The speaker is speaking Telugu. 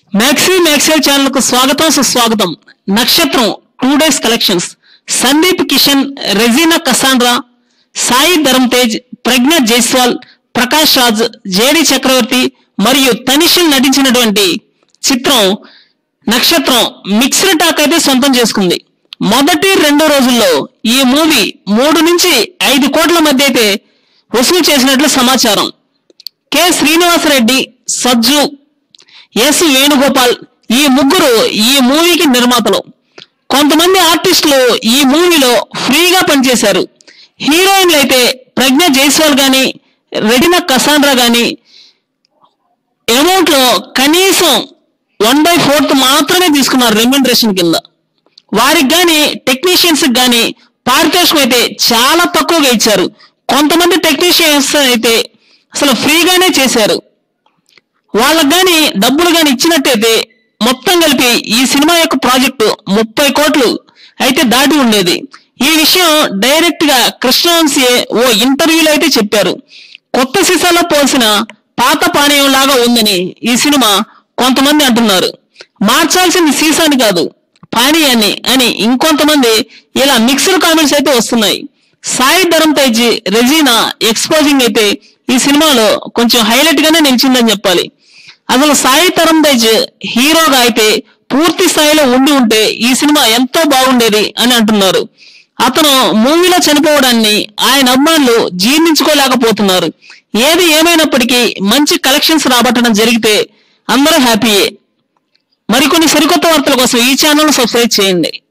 మ్యాక్సీ మ్యాక్సెల్ ఛానల్ కు స్వాగతం సుస్వాగతం Nakshatram two days collections Sundeep Kishan Regina Cassandra Sai Dharam Tej Pragya Jaiswal Prakash Raj JD Chakravarthy మరియు తనిషిల్ నటించినటువంటి చిత్రం నక్షత్రం మిక్స్డ్ టాక్ అయితే సొంతం చేసుకుంది మొదటి రెండు రోజుల్లో ఈ మూవీ మూడు నుంచి ఐదు కోట్ల మధ్య అయితే వసూలు చేసినట్లు సమాచారం కె శ్రీనివాసరెడ్డి సజ్జు ఎస్ వేణుగోపాల్ ఈ ముగ్గురు ఈ మూవీకి నిర్మాతలు కొంతమంది ఆర్టిస్టులు ఈ మూవీలో ఫ్రీగా పనిచేశారు హీరోయిన్లు అయితే ప్రజ్ఞ జైస్వాల్ గాని రెడినా కసాండ్రా గాని అమౌంట్ లో కనీసం వన్ బై ఫోర్త్ మాత్రమే తీసుకున్నారు రెమ్యూనరేషన్ కింద వారికి గాని టెక్నీషియన్స్ గాని పారితోషికం అయితే చాలా తక్కువగా ఇచ్చారు కొంతమంది టెక్నీషియన్స్ అయితే అసలు ఫ్రీగానే చేశారు వాళ్ళకి గాని డబ్బులు గాని ఇచ్చినట్టయితే మొత్తం కలిపి ఈ సినిమా యొక్క ప్రాజెక్టు ముప్పై కోట్లు అయితే దాటి ఉండేది ఈ విషయం డైరెక్ట్ గా కృష్ణవంశీ ఓ ఇంటర్వ్యూలో అయితే చెప్పారు కొత్త సీసాలో పోసిన పాత పానీయం లాగా ఉందని ఈ సినిమా కొంతమంది అంటున్నారు మార్చాల్సింది సీసాని కాదు పానీయాన్ని అని ఇంకొంతమంది ఇలా మిక్స్డ్ కామెంట్స్ అయితే వస్తున్నాయి సాయి ధరమ్ తేజ్ రెజీనా ఎక్స్పోజింగ్ అయితే ఈ సినిమాలో కొంచెం హైలైట్ గానే నిలిచిందని చెప్పాలి అసలు సాయి తరం తేజ్ హీరోగా అయితే పూర్తి స్థాయిలో ఉండి ఉంటే ఈ సినిమా ఎంతో బాగుండేది అని అంటున్నారు అతను మూవీలో చనిపోవడాన్ని ఆయన అభిమానులు జీర్ణించుకోలేకపోతున్నారు ఏది ఏమైనప్పటికీ మంచి కలెక్షన్స్ రాబట్టడం జరిగితే అందరూ హ్యాపీయే మరికొన్ని సరికొత్త వార్తల కోసం ఈ ఛానల్ సబ్స్క్రైబ్ చేయండి